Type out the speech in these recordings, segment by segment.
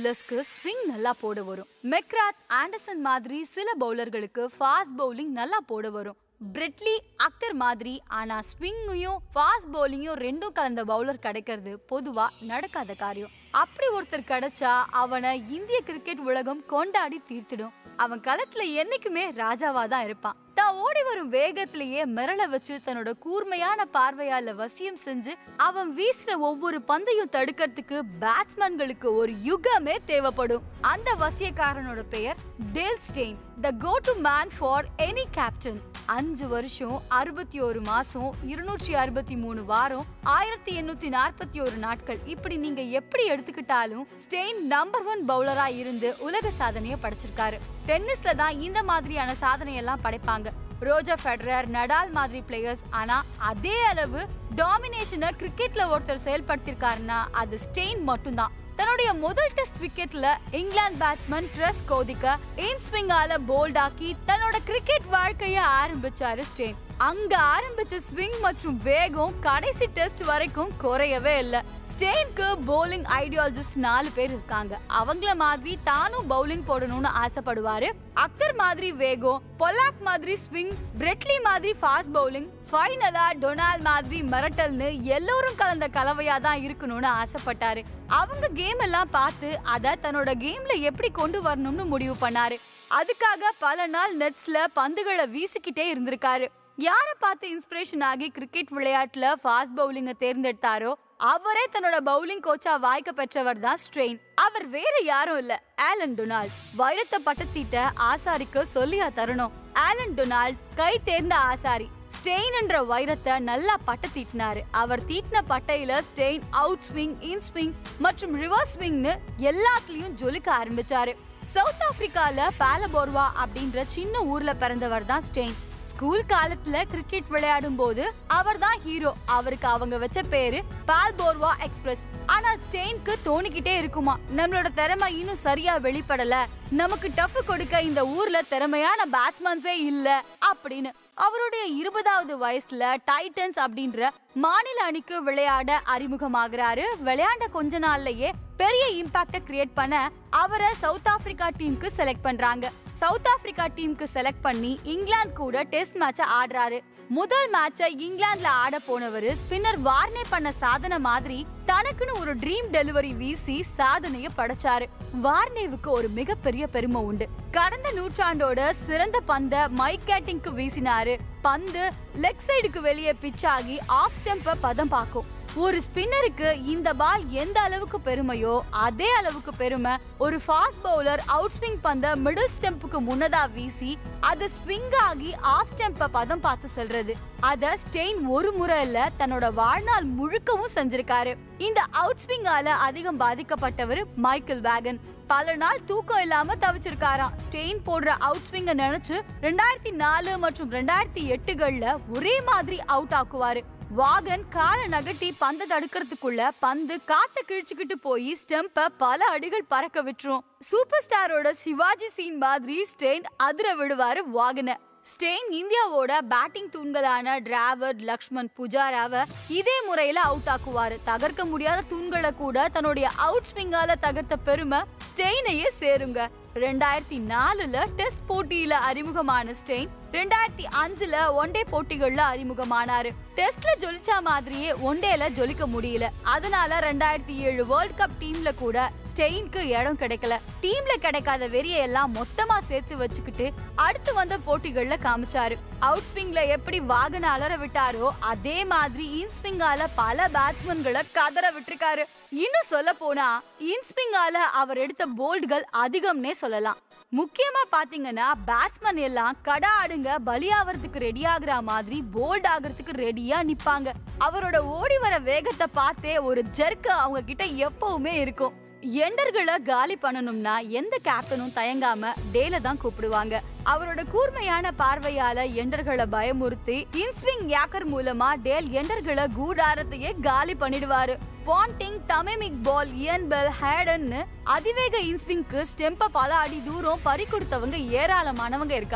பவுலர்ஸ்க்கு swing நல்லா போட வரும் மெக்ராத் ஆண்டர்சன் மாதிரி சில பவுலர்களுக்கு ஃபாஸ்ட் பவுலிங் நல்லா போட வரும் பிரெட்லி அக்தர் மாதிரி ஆனா ஸ்விங்கையும் ஃபாஸ்ட் பவுலிங்கும் ரெண்டும் கலந்த பவுலர் கிடைக்கிறது பொதுவா நடக்காத காரியம் அப்படி ஒருத்தர் கிடைச்சா அவனை இந்திய கிரிக்கெட் உலகம் கொண்டாடி தீர்த்திடும் அவன் களத்துல என்னைக்குமே ராஜாவா தான் இருப்பான் தான் ஓடி வரும் வேகத்திலேயே மிரள வச்சு தன்னோட கூர்மையான பார்வையால வசியம் செஞ்சு அவன் வீசுற ஒவ்வொரு பந்தையும் தடுக்கிறதுக்கு பேட்ஸ்மேன்களுக்கு ஒரு யுகமே தேவைப்படும் அந்த வசியக்காரனோட பெயர் Dale Steyn the go to man for any captain அஞ்சு வருஷம் அறுபத்தி ஒரு மாசம் இருநூற்றி அறுபத்தி மூணு வாரம் ஆயிரத்தி எண்ணூத்தி நாற்பத்தி ஒரு நாட்கள் இப்படி நீங்க எப்படி எடுத்துக்கிட்டாலும் ஸ்டெயின் நம்பர் ஒன் பவுலரா இருந்து உலக சாதனையை படைச்சிருக்காரு டென்னிஸ்ல தான் இந்த மாதிரியான சாதனையெல்லாம் படைப்பாங்க ரோஜர் ஃபெடரர் நடால் மாதிரி பிளேயர்ஸ் ஆனா அதே அளவு டாமினேஷனை கிரிக்கெட்ல ஒருத்தர் செயல்படுத்திருக்காருன்னா அது ஸ்டெயின் மட்டும்தான் தன்னுடைய முதல் டெஸ்ட் விக்கெட்ல இங்கிலாந்து பேட்ஸ்மேன் ட்ரெஸ் கோதிக்க இன் ஸ்விங்கால போல்ட் ஆக்கி தன்னோட கிரிக்கெட் வாழ்க்கைய ஆரம்பிச்சாரு ஸ்டெயின் அங்க ஆரம்பிச்ச ஸ்விங் மற்றும் வேகம் கடைசி டெஸ்ட் வரைக்கும் குறையவே இல்ல ஸ்டெயின்க்கு bowling ஐடியாலஜிஸ்ட் நாலு பேர் இருக்காங்க அவங்கள மாதிரி தானும் பவுலிங் போடணும்னு ஆசைப்படுவாரு அக்தர் மாதிரி வேகம் பொலாக் மாதிரி ஸ்விங் பிரெட்லி மாதிரி ஃபாஸ்ட் பவுலிங் ஃபைனலா டொனால்ட் மாதிரி மிரட்டல்னு எல்லோரும் கலந்த கலவையா தான் இருக்கணும்னு ஆசைப்பட்டாரு அவங்க கேம் எல்லாம் பார்த்து அத தன்னோட கேம்ல எப்படி கொண்டு வரணும்னு முடிவு பண்ணாரு அதுக்காக பல நாள் நெட்ஸ்ல பந்துகளை வீசிக்கிட்டே இருந்திருக்காரு யாரை பார்த்து இன்ஸ்பிரேஷன் ஆகி கிரிக்கெட் விளையாட்டுல ஃபாஸ்ட் பவுலிங்க தேர்ந்தெடுத்தாரோ அவரே தன்னோட பவுலிங் கோச்சா வாய்க்க பெற்றவர் தான் ஸ்ட்ரெயின் அவர் வேற யாரும் இல்ல ஆலன் டொனால்ட் வைரத்தை பட்டத்திட்ட ஆசாரிக்கு சொல்லியா தரணும் ஆலன் டொனால்ட் கை தேர்ந்த ஆசாரி ஸ்டெயின் என்ற வைரத்தை நல்லா பட்ட தீட்டினாரு அவர் தீட்டின பட்டையில Steyn out swing in swing மற்றும் ரிவர்ஸ் ஸ்விங்னு எல்லாத்துலயும் ஜொலிக்க ஆரம்பிச்சாரு சவுத் ஆப்பிரிக்கால பாலபோர்வா அப்படின்ற சின்ன ஊர்ல பிறந்தவர் தான் ஸ்டெயின் ஸ்கூல் காலத்துல கிரிக்கெட் விளையாடும் போது அவர் தான் ஹீரோ அவருக்கு அவங்க வச்ச பேரு பால்போர்வா எக்ஸ்பிரஸ் ஆனா ஸ்டெயின்க்கு தோணிக்கிட்டே இருக்குமா நம்மளோட திறமை இன்னும் சரியா வெளிப்படல நமக்கு டஃப் கொடுக்க இந்த ஊர்ல திறமையான பேட்ஸ்மேன்ஸே இல்ல அப்படின்னு அவருடைய இருபதாவது வயசுல டைட்டன்ஸ் அப்படின்ற மாநில அணிக்கு விளையாட அறிமுகமாகிறாரு விளையாண்ட கொஞ்ச நாள்லயே பெரிய இம்பாக்ட கிரியேட் பண்ண அவரை சவுத் ஆப்பிரிக்கா டீமுக்கு செலக்ட் பண்றாங்க சவுத் ஆப்பிரிக்கா டீமுக்கு செலக்ட் பண்ணி இங்கிலாந்து கூட டெஸ்ட் மேட்ச ஆடுறாரு முதல் மேட்ச இங்கிலாந்துல ஆட போனவரு ஸ்பின்னர் வார்னே பண்ண சாதனை மாதிரி தனக்குன்னு ஒரு ட்ரீம் டெலிவரி வீசி சாதனைய படைச்சாரு வார்னேவுக்கு ஒரு மிகப்பெரிய பெருமை உண்டு கடந்த நூற்றாண்டோட சிறந்த பந்த மைக் கேட்டிங்க்கு வீசினாரு பந்து லெக் சைடுக்கு வெளியே பிச் ஆகி ஆஃப் ஸ்டெம்ப பதம் பார்க்கும் ஒரு ஸ்பின்னருக்கு இந்த பால் எந்த அளவுக்கு பெருமையோ அதே அளவுக்கு பெருமை ஒரு ஃபாஸ்ட் பவுலர் அவுட் ஸ்விங் பந்த மிடில் ஸ்டெம்புக்கு முன்னதா வீசி அது ஸ்விங் ஆகி ஆஃப் ஸ்டெம்ப பதம் பார்த்து செல்றது அத ஸ்டெயின் ஒரு முறை இல்ல தன்னோட வாழ்நாள் முழுக்கவும் செஞ்சிருக்காரு இந்த அவுட் ஸ்விங்கால அதிகம் பாதிக்கப்பட்டவர் மைக்கேல் வேகன் பல நாள் தூக்கம் இல்லாம தவிச்சிருக்காராம் ஸ்டெயின் போடுற அவுட் ஸ்விங்க நினைச்சு ரெண்டாயிரத்தி நாலு மற்றும் ரெண்டாயிரத்தி எட்டுகள்ல ஒரே மாதிரி அவுட் ஆக்குவாரு வாகன் கால நகட்டி பந்த தடுக்கிறதுக்குள்ள பந்து காத்த கிழிச்சுக்கிட்டு போய் ஸ்டெம்ப பல அடிகள் பறக்க விட்டுரும் சூப்பர் ஸ்டாரோட சிவாஜி சீன் மாதிரி ஸ்டெயின் அதிர விடுவாரு வாகன ஸ்டெயின் இந்தியாவோட பேட்டிங் தூண்களான டிராவர்ட் லக்ஷ்மண் புஜாராவை இதே முறையில அவுட் ஆக்குவாரு தகர்க்க முடியாத தூண்களை கூட தன்னுடைய அவுட் ஸ்விங்கால தகர்த்த பெருமை ஸ்டெயினையே சேருங்க ரெண்டாயிரத்தி நாலுல டெஸ்ட் போட்டியில அறிமுகமான ஸ்டெயின் ரெண்டாயிரத்தி அஞ்சுல ஒன்டே போட்டிகள்ல அறிமுகமானாரு டெஸ்ட்ல ஜொலிச்சா மாதிரியே ஒன்டேல ஜொலிக்க முடியல அதனால ரெண்டாயிரத்தி ஏழு வேர்ல்ட் கப் டீம்ல கூட ஸ்டெயின்க்கு இடம் கிடைக்கல டீம்ல கிடைக்காத வெறிய எல்லாம் மொத்தமா சேர்த்து வச்சுக்கிட்டு அடுத்து வந்த போட்டிகள்ல காமிச்சாரு அவுட் ஸ்விங்ல எப்படி வாகன அலற விட்டாரோ அதே மாதிரி இன் ஸ்விங்கால பல பேட்ஸ்மேன்களை கதற விட்டிருக்காரு இன்னும் சொல்ல போனா இன் ஸ்விங்கால அவர் எடுத்த போல்டுகள் அதிகம்னே சொல்லலாம் முக்கியமா பாத்தீங்கன்னா பேட்ஸ்மேன் எல்லாம் கடா ஆடுங்க பலியாவறதுக்கு ரெடி ஆகுற மாதிரி போல்ட் ஆகுறதுக்கு ரெடியா நிப்பாங்க அவரோட ஓடி வர வேகத்தை பார்த்தே ஒரு ஜெர்க்கு அவங்க கிட்ட எப்பவுமே இருக்கும் எண்டர்களை காலி பண்ணணும்னா எந்த கேப்டனும் தயங்காம டேல தான் கூப்பிடுவாங்க அவரோட கூர்மையான பார்வையால எண்டர்களை பயமுறுத்தி இன்ஸ்விங் யாக்கர் மூலமா டேல் எண்டர்களை கூடாரத்தையே காலி பண்ணிடுவாரு பாண்டிங் தமிமிக் பால் இயன் பெல் ஹேடன்னு அதிவேக இன்ஸ்விங்க்கு ஸ்டெம்ப பல அடி தூரம் பறி கொடுத்தவங்க ஏராளமானவங்க இருக்காங்க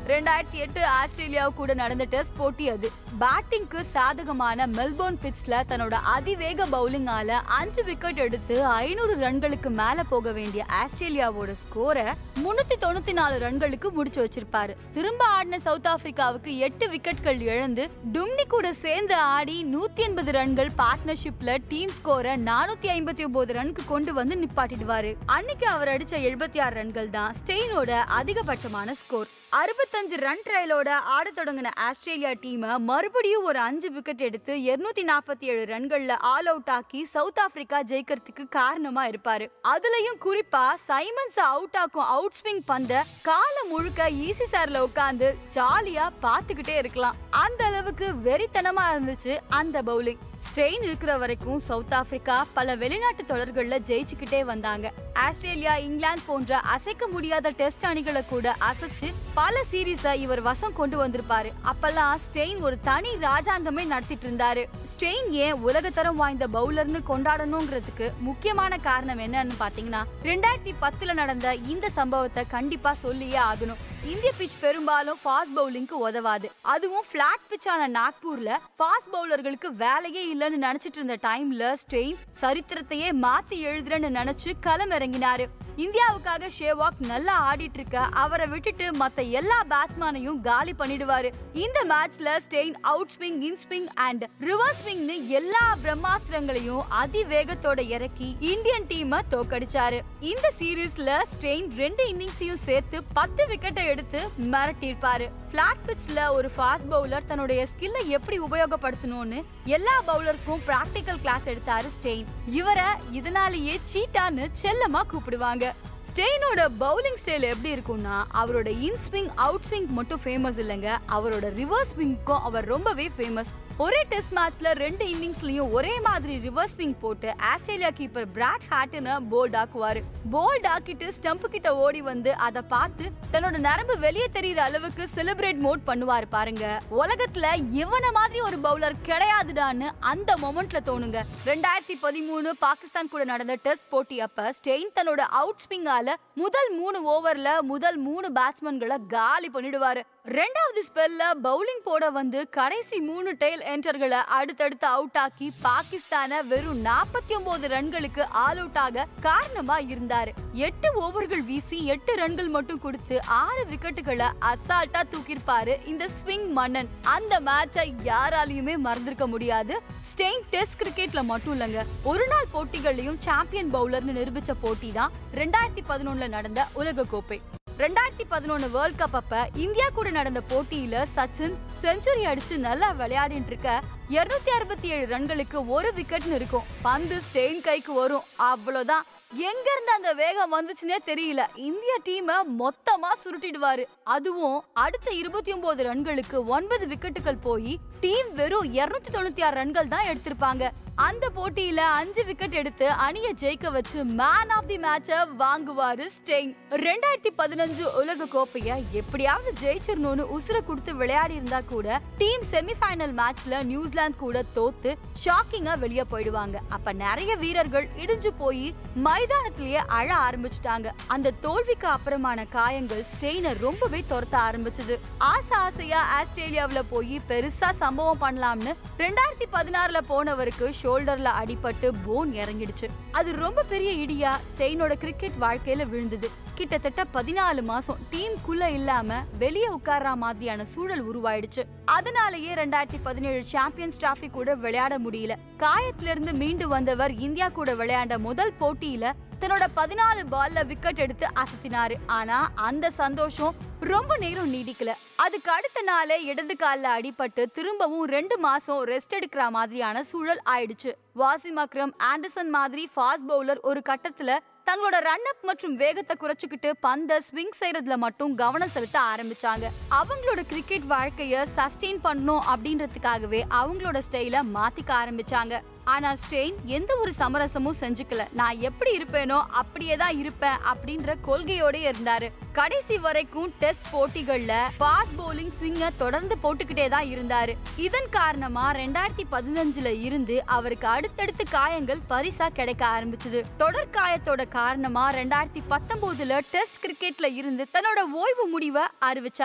ரெண்டாயிரத்தி எட்டு ஆஸ்திரேலியா கூட நடந்த டெஸ்ட் போட்டி அது பேட்டிங்க்கு சாதகமான மெல்போர்ன் பிட்ச்ல தன்னோட அதிவேக பவுலிங்கால அஞ்சு விக்கெட் எடுத்து ஐநூறு ரன்களுக்கு மேல போக வேண்டிய ஆஸ்திரேலியாவோட ஸ்கோரை முன்னூத்தி தொண்ணூத்தி நாலு ரன்களுக்கு முடிச்சு வச்சிருப்பாரு திரும்ப ஆடின சவுத் ஆப்பிரிக்காவுக்கு எட்டு விக்கெட்கள் இழந்து டும்னி கூட சேர்ந்து ஆடி நூத்தி எண்பது ரன்கள் பார்ட்னர்ஷிப்ல டீம் ஸ்கோரை நானூத்தி ஐம்பத்தி ஒன்பது ரனுக்கு கொண்டு வந்து நிப்பாட்டிடுவாரு அன்னைக்கு அவர் அடிச்ச எழுபத்தி ஆறு ரன்கள் தான் ஸ்டெயினோட அதிகபட்சமான ஸ்கோர் அறுபத்தஞ்சு ரன் ட்ரையலோட ஆட தொடங்கின ஆஸ்திரேலியா டீமை மறுபடியும் ஒரு அஞ்சு விக்கெட் எடுத்து இருநூத்தி நாற்பத்தி ஏழு ரன்கள்ல ஆல் அவுட் ஆக்கி சவுத் ஆப்பிரிக்கா ஜெயிக்கிறதுக்கு காரணமா இருப்பாரு அதுலயும் குறிப்பா சைமன்ஸ் அவுட் ஆக்கும் அவுட் ஸ்விங் பந்த காலம் முழுக்க ஈசி சேர்ல உட்காந்து ஜாலியா பாத்துக்கிட்டே இருக்கலாம் அந்த அளவுக்கு வெறித்தனமா இருந்துச்சு அந்த பவுலிங் ஸ்ட்ரெயின் இருக்கிற வரைக்கும் சவுத் ஆப்பிரிக்கா பல வெளிநாட்டு தொடர்கள்ல ஜெயிச்சுக்கிட்டே வந்தாங்க ஆஸ்திரேலியா இங்கிலாந்து போன்ற அசைக்க முடியாத டெஸ்ட் அணிகளை கூட அசைச்சு பல சீரீஸ இவர் வசம் கொண்டு வந்திருப்பாரு அப்பெல்லாம் ஸ்டெயின் ஒரு தனி ராஜாங்கமே நடத்திட்டு இருந்தாரு ஸ்டெயின் ஏன் உலகத்தரம் வாய்ந்த பவுலர்னு கொண்டாடணுங்கிறதுக்கு முக்கியமான காரணம் என்னன்னு பாத்தீங்கன்னா ரெண்டாயிரத்தி பத்துல நடந்த இந்த சம்பவத்தை கண்டிப்பா சொல்லியே ஆகணும் இந்திய பிச் பெரும்பாலும் ஃபாஸ்ட் பவுலிங்க்கு உதவாது அதுவும் பிளாட் பிச்சான நாக்பூர்ல ஃபாஸ்ட் பவுலர்களுக்கு வேலையே இல்லைன்னு நினைச்சிட்டு இருந்த டைம்ல ஸ்டெயின் சரித்திரத்தையே மாத்தி எழுதுறேன்னு நினைச்சு களம் இறங்கினாரு இந்தியாவுக்காக ஷேவாக் நல்லா ஆடிட்டு இருக்க அவரை விட்டுட்டு மத்த எல்லா பேட்ஸ்மேனையும் காலி பண்ணிடுவாரு இந்த மேட்ச்ல Steyn out swing in swing and reverse ஸ்விங்னு எல்லா பிரம்மாஸ்திரங்களையும் அதிவேகத்தோட இறக்கி இந்தியன் டீமை தோக்கடிச்சாரு இந்த சீரீஸ்ல ஸ்டெயின் ரெண்டு இன்னிங்ஸையும் சேர்த்து பத்து விக்கெட்டை எடுத்து மிரட்டியிருப்பாரு பிளாட் பிட்ச்ல ஒரு ஃபாஸ்ட் பவுலர் தன்னுடைய ஸ்கில்லை எப்படி உபயோகப்படுத்தணும்னு எல்லா பவுலருக்கும் பிராக்டிக்கல் கிளாஸ் எடுத்தாரு ஸ்டெயின் இவரை இதனாலேயே சீட்டான்னு செல்லமா கூப்பிடுவாங்க ஸ்டெயினோட பவுலிங் ஸ்டைல் எப்படி இருக்கும்னா அவரோட இன் ஸ்விங் அவுட் ஸ்விங் மட்டும் ஃபேமஸ் இல்லைங்க அவரோட ரிவர்ஸ் ஸ்விங்க்கும் அவர் ரொம்பவே ஃபேமஸ் ஒரே டெஸ்ட் மேட்ச்ல ரெண்டு இன்னிங்ஸ்லயும் ஒரே மாதிரி ரிவர்ஸ் ஸ்விங் போட்டு ஆஸ்திரேலியா கீப்பர் பிராட் ஹாட்டனை போல்ட் ஆக்குவாரு போல்ட் ஆக்கிட்டு ஸ்டம்ப் கிட்ட ஓடி வந்து அதை பார்த்து தன்னோட நரம்பு வெளியே தெரியுற அளவுக்கு செலிப்ரேட் மோட் பண்ணுவாரு பாருங்க உலகத்துல இவன மாதிரி ஒரு பவுலர் கிடையாதுடான்னு அந்த மொமெண்ட்ல தோணுங்க ரெண்டாயிரத்தி பதிமூணு பாகிஸ்தான் கூட நடந்த டெஸ்ட் போட்டி அப்ப ஸ்டெயின் தன்னோட அவுட் ஸ்விங்கால முதல் மூணு ஓவர்ல முதல் மூணு பேட்ஸ்மேன்களை காலி பண்ணிடுவாரு ரெண்டாவது ஸ்பெல்ல பவுலிங் போட வந்து கடைசி மூணு டெயில் என்டர்களை அடுத்தடுத்து அவுட் ஆக்கி பாகிஸ்தான வெறும் நாற்பத்தி ஒன்பது ரன்களுக்கு ஆல் அவுட் ஆக காரணமா இருந்தாரு எட்டு ஓவர்கள் வீசி எட்டு ரன்கள் மட்டும் கொடுத்து ஆறு விக்கெட்டுகளை அசால்ட்டா தூக்கியிருப்பாரு இந்த ஸ்விங் மன்னன் அந்த மேட்சை யாராலையுமே மறந்திருக்க முடியாது ஸ்டெயின் டெஸ்ட் கிரிக்கெட்ல மட்டும் இல்லங்க ஒரு நாள் போட்டிகள்லயும் சாம்பியன் பவுலர்னு நிரூபிச்ச போட்டி தான் ரெண்டாயிரத்தி பதினொன்னுல நடந்த உலக கோப்பை ரெண்டாயிரத்தி பதினொன்னு வேர்ல்ட் கப் அப்ப இந்தியா கூட நடந்த போட்டியில சச்சின் செஞ்சுரி அடிச்சு நல்லா விளையாடிட்டு இருக்க இருநூத்தி அறுபத்தி ஏழு ரன்களுக்கு ஒரு விக்கெட்னு இருக்கும் பந்து ஸ்டெயின் கைக்கு வரும் அவ்வளவுதான் எங்க இருந்து அந்த வேகம் வந்துச்சுன்னே தெரியல இந்திய டீமை மொத்தமா சுருட்டிடுவாரு அதுவும் அடுத்த இருபத்தி ஒன்பது ரன்களுக்கு ஒன்பது விக்கெட்டுகள் போய் டீம் வெறும் இருநூத்தி தொண்ணூத்தி ஆறு ரன்கள் தான் எடுத்திருப்பாங்க அந்த போட்டியில அஞ்சு விக்கெட் எடுத்து அணியை ஜெயிக்க வச்சு மேன் ஆஃப் தி மேட்ச வாங்குவாரு ஸ்டெயின் ரெண்டாயிரத்தி பதினஞ்சு உலக கோப்பைய எப்படியாவது ஜெயிச்சிடணும்னு உசுர கொடுத்து விளையாடி இருந்தா கூட டீம் செமிஃபைனல் மேட்ச்ல நியூசிலாந்து கூட தோத்து ஷாக்கிங்கா வெளியே போயிடுவாங்க அப்ப நிறைய வீரர்கள் இடிஞ்சு போய் மைதானத்திலேயே அழ ஆரம்பிச்சிட்டாங்க அந்த தோல்விக்கு அப்புறமான காயங்கள் ஸ்டெயினை ரொம்பவே துரத்த ஆரம்பிச்சது ஆசை ஆசையா ஆஸ்திரேலியாவுல போய் பெருசா சம்பவம் பண்ணலாம்னு ரெண்டாயிரத்தி பதினாறுல போனவருக்கு ஷோல்டர்ல அடிபட்டு போன் இறங்கிடுச்சு அது ரொம்ப பெரிய இடியா ஸ்டெயினோட கிரிக்கெட் வாழ்க்கையில விழுந்தது கிட்டத்தட்ட பதினாலு மாசம் டீமுக்குள்ள இல்லாம வெளியே உட்கார்ற மாதிரியான சூழல் உருவாயிடுச்சு அதனாலேயே ரெண்டாயிரத்தி பதினேழு சாம்பியன்ஸ் டிராஃபி கூட விளையாட முடியல காயத்துல இருந்து மீண்டு வந்தவர் இந்தியா கூட விளையாண்ட முதல் போட்டியில தன்னோட பதினாலு பால்ல விக்கெட் எடுத்து அசத்தினாரு ஆனா அந்த சந்தோஷம் ரொம்ப நேரம் நீடிக்கல அதுக்கு அடுத்த நாளே இடது கால்ல அடிபட்டு திரும்பவும் ரெண்டு மாசம் ரெஸ்ட் எடுக்கிற மாதிரியான சூழல் ஆயிடுச்சு வாசிம் அக்ரம் ஆண்டர்சன் மாதிரி ஃபாஸ்ட் பவுலர் ஒரு கட்டத்துல தங்களோட ரன் அப் மற்றும் வேகத்தை குறைச்சுக்கிட்டு பந்த ஸ்விங் செய்யறதுல மட்டும் கவனம் செலுத்த ஆரம்பிச்சாங்க அவங்களோட கிரிக்கெட் வாழ்க்கைய சஸ்டெயின் பண்ணணும் அப்படின்றதுக்காகவே அவங்களோட ஸ்டைல மாத்திக்க ஆரம்பிச்சாங்க ஆனா ஸ்டெயின் எந்த ஒரு சமரசமும் செஞ்சுக்கல நான் எப்படி இருப்பேனோ அப்படியே தான் இருப்பேன் அப்படின்ற கொள்கையோட இருந்தாரு கடைசி வரைக்கும் டெஸ்ட் போட்டிகள்ல ஃபாஸ்ட் பவுலிங் ஸ்விங்க தொடர்ந்து போட்டுக்கிட்டே தான் இருந்தாரு இதன் காரணமா ரெண்டாயிரத்தி பதினஞ்சுல இருந்து அவருக்கு அடுத்தடுத்து காயங்கள் பரிசா கிடைக்க ஆரம்பிச்சது தொடர் காயத்தோட காரணமா ரெண்டாயிரத்தி பத்தொன்பதுல டெஸ்ட் கிரிக்கெட்ல இருந்து தன்னோட ஓய்வு முடிவை அறிவிச்சாரு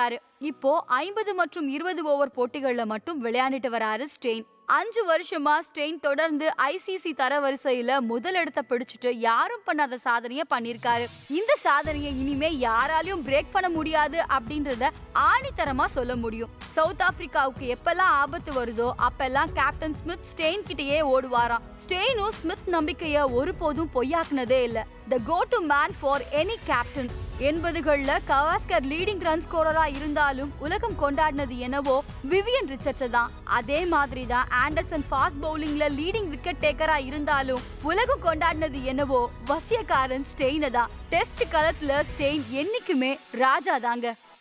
இப்போ ஐம்பது மற்றும் இருபது ஓவர் போட்டிகள்ல மட்டும் விளையாண்டுட்டு வராரு ஸ்டெயின் அஞ்சு வருஷமா ஸ்டெயின் தொடர்ந்து ஐசிசி தரவரிசையில முதலிடத்தை பிடிச்சிட்டு யாரும் பண்ணாத சாதனைய பண்ணிருக்காரு இந்த சாதனையை இனிமே யாராலையும் பிரேக் பண்ண முடியாது அப்படின்றத ஆணித்தரமா சொல்ல முடியும் சவுத் ஆப்பிரிக்காவுக்கு எப்பெல்லாம் ஆபத்து வருதோ அப்பெல்லாம் கேப்டன் ஸ்மித் ஸ்டெயின் கிட்டயே ஓடுவாராம் ஸ்டெயினும் ஸ்மித் நம்பிக்கைய ஒருபோதும் பொய்யாக்குனதே இல்ல the go to man for any captain எண்பதுகள்ல கவாஸ்கர் லீடிங் ரன் ஸ்கோரரா இருந்தாலும் உலகம் கொண்டாடினது என்னவோ விவியன் ரிச்சர்ட்ஸ் தான் அதே மாதிரி தான் ஆண்டர்சன் ஃபாஸ்ட் பவுலிங்ல லீடிங் விக்கெட் டேக்கரா இருந்தாலும் உலகம் கொண்டாடினது என்னவோ வசியக்காரன் ஸ்டெயினை தான் டெஸ்ட் களத்துல ஸ்டெயின் என்னைக்குமே ராஜா தாங்க